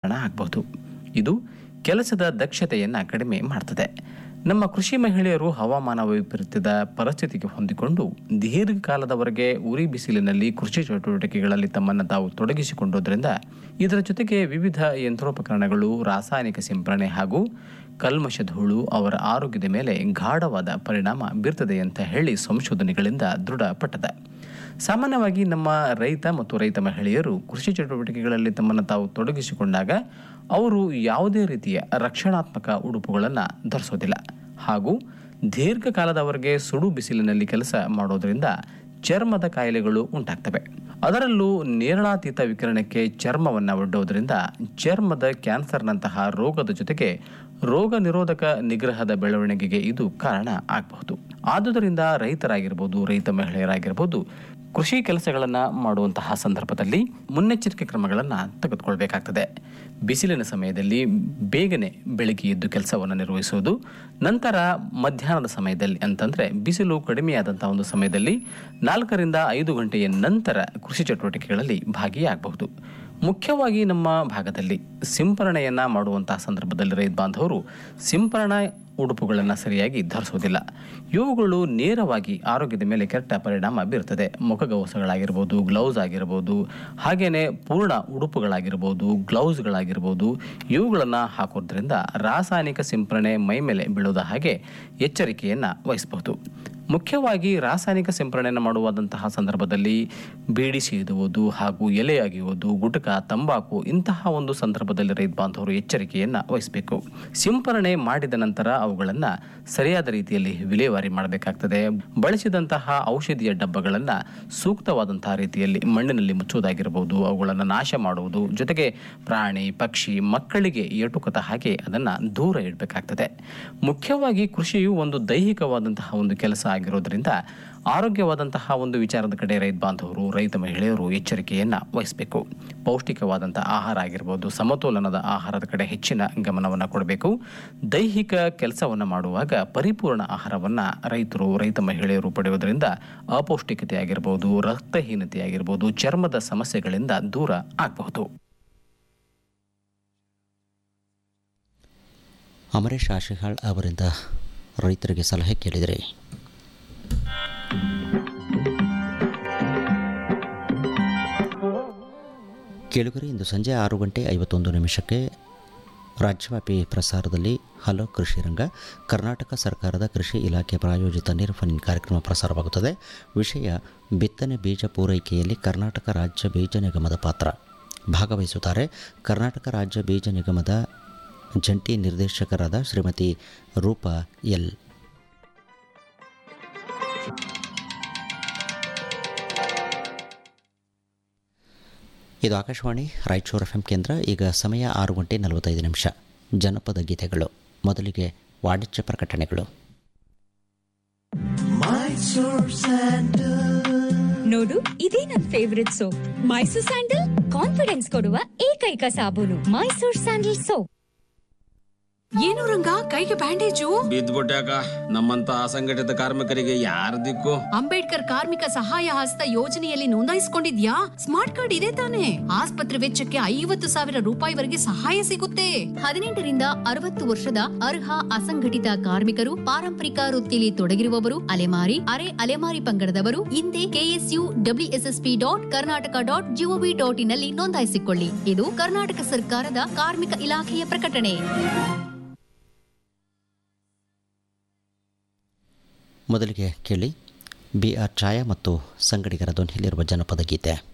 ಕಾರಣ ಆಗಬಹುದು ಇದು ಕೆಲಸದ ದಕ್ಷತೆಯನ್ನು ಕಡಿಮೆ ಮಾಡ್ತದೆ ನಮ್ಮ ಕೃಷಿ ಮಹಿಳೆಯರು ಹವಾಮಾನ ವೈಪರೀತ್ಯದ ಪರಿಸ್ಥಿತಿಗೆ ಹೊಂದಿಕೊಂಡು ದೀರ್ಘಕಾಲದವರೆಗೆ ಉರಿ ಬಿಸಿಲಿನಲ್ಲಿ ಕೃಷಿ ಚಟುವಟಿಕೆಗಳಲ್ಲಿ ತಮ್ಮನ್ನು ತಾವು ತೊಡಗಿಸಿಕೊಂಡೋದ್ರಿಂದ ಇದರ ಜೊತೆಗೆ ವಿವಿಧ ಯಂತ್ರೋಪಕರಣಗಳು ರಾಸಾಯನಿಕ ಸಿಂಪರಣೆ ಹಾಗೂ ಕಲ್ಮಶ ಧೂಳು ಅವರ ಆರೋಗ್ಯದ ಮೇಲೆ ಗಾಢವಾದ ಪರಿಣಾಮ ಬೀರ್ತದೆ ಅಂತ ಹೇಳಿ ಸಂಶೋಧನೆಗಳಿಂದ ದೃಢಪಟ್ಟದೆ ಸಾಮಾನ್ಯವಾಗಿ ನಮ್ಮ ರೈತ ಮತ್ತು ರೈತ ಮಹಿಳೆಯರು ಕೃಷಿ ಚಟುವಟಿಕೆಗಳಲ್ಲಿ ತಮ್ಮನ್ನು ತಾವು ತೊಡಗಿಸಿಕೊಂಡಾಗ ಅವರು ಯಾವುದೇ ರೀತಿಯ ರಕ್ಷಣಾತ್ಮಕ ಉಡುಪುಗಳನ್ನು ಧರಿಸೋದಿಲ್ಲ ಹಾಗೂ ದೀರ್ಘಕಾಲದವರೆಗೆ ಸುಡು ಬಿಸಿಲಿನಲ್ಲಿ ಕೆಲಸ ಮಾಡೋದರಿಂದ ಚರ್ಮದ ಕಾಯಿಲೆಗಳು ಉಂಟಾಗ್ತವೆ ಅದರಲ್ಲೂ ನೇರಳಾತೀತ ವಿಕಿರಣಕ್ಕೆ ಚರ್ಮವನ್ನು ಒಡ್ಡೋದ್ರಿಂದ ಚರ್ಮದ ಕ್ಯಾನ್ಸರ್ನಂತಹ ರೋಗದ ಜೊತೆಗೆ ರೋಗ ನಿರೋಧಕ ನಿಗ್ರಹದ ಬೆಳವಣಿಗೆಗೆ ಇದು ಕಾರಣ ಆಗಬಹುದು ಆದುದರಿಂದ ರೈತರಾಗಿರ್ಬೋದು ರೈತ ಮಹಿಳೆಯರಾಗಿರ್ಬೋದು ಕೃಷಿ ಕೆಲಸಗಳನ್ನು ಮಾಡುವಂತಹ ಸಂದರ್ಭದಲ್ಲಿ ಮುನ್ನೆಚ್ಚರಿಕೆ ಕ್ರಮಗಳನ್ನು ತೆಗೆದುಕೊಳ್ಬೇಕಾಗ್ತದೆ ಬಿಸಿಲಿನ ಸಮಯದಲ್ಲಿ ಬೇಗನೆ ಬೆಳಗ್ಗೆ ಎದ್ದು ಕೆಲಸವನ್ನು ನಿರ್ವಹಿಸುವುದು ನಂತರ ಮಧ್ಯಾಹ್ನದ ಸಮಯದಲ್ಲಿ ಅಂತಂದರೆ ಬಿಸಿಲು ಕಡಿಮೆಯಾದಂಥ ಒಂದು ಸಮಯದಲ್ಲಿ ನಾಲ್ಕರಿಂದ ಐದು ಗಂಟೆಯ ನಂತರ ಕೃಷಿ ಚಟುವಟಿಕೆಗಳಲ್ಲಿ ಭಾಗಿಯಾಗಬಹುದು ಮುಖ್ಯವಾಗಿ ನಮ್ಮ ಭಾಗದಲ್ಲಿ ಸಿಂಪರಣೆಯನ್ನು ಮಾಡುವಂತಹ ಸಂದರ್ಭದಲ್ಲಿ ರೈತ ಬಾಂಧವರು ಸಿಂಪರಣಾ ಉಡುಪುಗಳನ್ನು ಸರಿಯಾಗಿ ಧರಿಸುವುದಿಲ್ಲ ಇವುಗಳು ನೇರವಾಗಿ ಆರೋಗ್ಯದ ಮೇಲೆ ಕೆಟ್ಟ ಪರಿಣಾಮ ಬೀರುತ್ತದೆ ಮುಖಗವಸಗಳಾಗಿರ್ಬೋದು ಗ್ಲೌಸ್ ಆಗಿರ್ಬೋದು ಹಾಗೆಯೇ ಪೂರ್ಣ ಉಡುಪುಗಳಾಗಿರ್ಬೋದು ಗ್ಲೌಸ್ಗಳಾಗಿರ್ಬೋದು ಇವುಗಳನ್ನು ಹಾಕೋದ್ರಿಂದ ರಾಸಾಯನಿಕ ಸಿಂಪರಣೆ ಮೈ ಮೇಲೆ ಬೀಳೋದ ಹಾಗೆ ಎಚ್ಚರಿಕೆಯನ್ನು ವಹಿಸಬಹುದು ಮುಖ್ಯವಾಗಿ ರಾಸಾಯನಿಕ ಸಿಂಪರಣೆಯನ್ನು ಮಾಡುವಾದಂತಹ ಸಂದರ್ಭದಲ್ಲಿ ಬೀಡಿ ಸೇದುವುದು ಹಾಗೂ ಎಲೆ ಅಗೆಯುವುದು ಗುಟಕ ತಂಬಾಕು ಇಂತಹ ಒಂದು ಸಂದರ್ಭದಲ್ಲಿ ರೈತ ಬಾಂಧವರು ಎಚ್ಚರಿಕೆಯನ್ನು ವಹಿಸಬೇಕು ಸಿಂಪರಣೆ ಮಾಡಿದ ನಂತರ ಅವುಗಳನ್ನು ಸರಿಯಾದ ರೀತಿಯಲ್ಲಿ ವಿಲೇವಾರಿ ಮಾಡಬೇಕಾಗ್ತದೆ ಬಳಸಿದಂತಹ ಔಷಧಿಯ ಡಬ್ಬಗಳನ್ನು ಸೂಕ್ತವಾದಂತಹ ರೀತಿಯಲ್ಲಿ ಮಣ್ಣಿನಲ್ಲಿ ಮುಚ್ಚುವುದಾಗಿರಬಹುದು ಅವುಗಳನ್ನು ನಾಶ ಮಾಡುವುದು ಜೊತೆಗೆ ಪ್ರಾಣಿ ಪಕ್ಷಿ ಮಕ್ಕಳಿಗೆ ಎಟುಕದ ಹಾಗೆ ಅದನ್ನು ದೂರ ಇಡಬೇಕಾಗ್ತದೆ ಮುಖ್ಯವಾಗಿ ಕೃಷಿಯು ಒಂದು ದೈಹಿಕವಾದಂತಹ ಒಂದು ಕೆಲಸ ಆಗಿರೋದ್ರಿಂದ ಆರೋಗ್ಯವಾದಂತಹ ಒಂದು ವಿಚಾರದ ಕಡೆ ರೈತ ಬಾಂಧವರು ರೈತ ಮಹಿಳೆಯರು ಎಚ್ಚರಿಕೆಯನ್ನು ವಹಿಸಬೇಕು ಪೌಷ್ಟಿಕವಾದಂಥ ಆಹಾರ ಆಗಿರ್ಬೋದು ಸಮತೋಲನದ ಆಹಾರದ ಕಡೆ ಹೆಚ್ಚಿನ ಗಮನವನ್ನು ಕೊಡಬೇಕು ದೈಹಿಕ ಕೆಲಸವನ್ನು ಮಾಡುವಾಗ ಪರಿಪೂರ್ಣ ಆಹಾರವನ್ನು ರೈತರು ರೈತ ಮಹಿಳೆಯರು ಪಡೆಯೋದ್ರಿಂದ ಅಪೌಷ್ಟಿಕತೆ ಆಗಿರ್ಬೋದು ರಕ್ತಹೀನತೆ ಆಗಿರ್ಬೋದು ಚರ್ಮದ ಸಮಸ್ಯೆಗಳಿಂದ ದೂರ ಆಗಬಹುದು ಅಮರೇಶ್ ಆಶಿಹಾಳ್ ಅವರಿಂದ ರೈತರಿಗೆ ಸಲಹೆ ಕೇಳಿದರೆ ಕೇಳುಗರೆ ಇಂದು ಸಂಜೆ ಆರು ಗಂಟೆ ಐವತ್ತೊಂದು ನಿಮಿಷಕ್ಕೆ ರಾಜ್ಯವ್ಯಾಪಿ ಪ್ರಸಾರದಲ್ಲಿ ಹಲೋ ಕೃಷಿ ರಂಗ ಕರ್ನಾಟಕ ಸರ್ಕಾರದ ಕೃಷಿ ಇಲಾಖೆ ಪ್ರಾಯೋಜಿತ ನೇರ ಕಾರ್ಯಕ್ರಮ ಪ್ರಸಾರವಾಗುತ್ತದೆ ವಿಷಯ ಬಿತ್ತನೆ ಬೀಜ ಪೂರೈಕೆಯಲ್ಲಿ ಕರ್ನಾಟಕ ರಾಜ್ಯ ಬೀಜ ನಿಗಮದ ಪಾತ್ರ ಭಾಗವಹಿಸುತ್ತಾರೆ ಕರ್ನಾಟಕ ರಾಜ್ಯ ಬೀಜ ನಿಗಮದ ಜಂಟಿ ನಿರ್ದೇಶಕರಾದ ಶ್ರೀಮತಿ ರೂಪಾ ಎಲ್ ಇದು ಆಕಾಶವಾಣಿ ರಾಯಚೂರು ಎಫ್ ಎಂ ಕೇಂದ್ರ ಈಗ ಸಮಯ ಆರು ಗಂಟೆ ನಲವತ್ತೈದು ನಿಮಿಷ ಜನಪದ ಗೀತೆಗಳು ಮೊದಲಿಗೆ ವಾಣಿಜ್ಯ ಪ್ರಕಟಣೆಗಳು ನೋಡು ಇದೇ ನನ್ favourite soap Mysore sandal confidence ಕೊಡುವ ಏಕೈಕ ಸಾಬೂನು ಮೈಸೂರ್ ಸ್ಯಾಂಡಲ್ ಸೋಪ್ ಏನು ರಂಗ ಕೈಗೆ ಬ್ಯಾಂಡೇಜು ಬಿದ್ದ್ಬಿಟ್ಯಾಕ ನಮ್ಮಂತ ಅಸಂಘಟಿತ ಕಾರ್ಮಿಕರಿಗೆ ಯಾರ ದಿಕ್ಕು ಅಂಬೇಡ್ಕರ್ ಕಾರ್ಮಿಕ ಸಹಾಯ ಹಸ್ತ ಯೋಜನೆಯಲ್ಲಿ ನೋಂದಾಯಿಸಿಕೊಂಡಿದ್ಯಾ ಸ್ಮಾರ್ಟ್ ಕಾರ್ಡ್ ಇದೆ ತಾನೆ ಆಸ್ಪತ್ರೆ ವೆಚ್ಚಕ್ಕೆ ಐವತ್ತು ಸಾವಿರ ರೂಪಾಯಿವರೆಗೆ ಸಹಾಯ ಸಿಗುತ್ತೆ ಹದಿನೆಂಟರಿಂದ ಅರವತ್ತು ವರ್ಷದ ಅರ್ಹ ಅಸಂಘಟಿತ ಕಾರ್ಮಿಕರು ಪಾರಂಪರಿಕ ವೃತ್ತಿಲಿ ತೊಡಗಿರುವವರು ಅಲೆಮಾರಿ ಅರೆ ಅಲೆಮಾರಿ ಪಂಗಡದವರು ಹಿಂದೆ K S U W S S P dot Karnataka dot G O V dot in ನಲ್ಲಿ ನೋಂದಾಯಿಸಿಕೊಳ್ಳಿ ಇದು ಕರ್ನಾಟಕ ಸರ್ಕಾರದ ಕಾರ್ಮಿಕ ಇಲಾಖೆಯ ಪ್ರಕಟಣೆ ಮೊದಲಿಗೆ ಕೇಳಿ ಬಿ ಆರ್ ಛಾಯಾ ಮತ್ತು ಸಂಗಡಿಗರ ಧ್ವನಿಯಲ್ಲಿರುವ ಜನಪದ ಗೀತೆ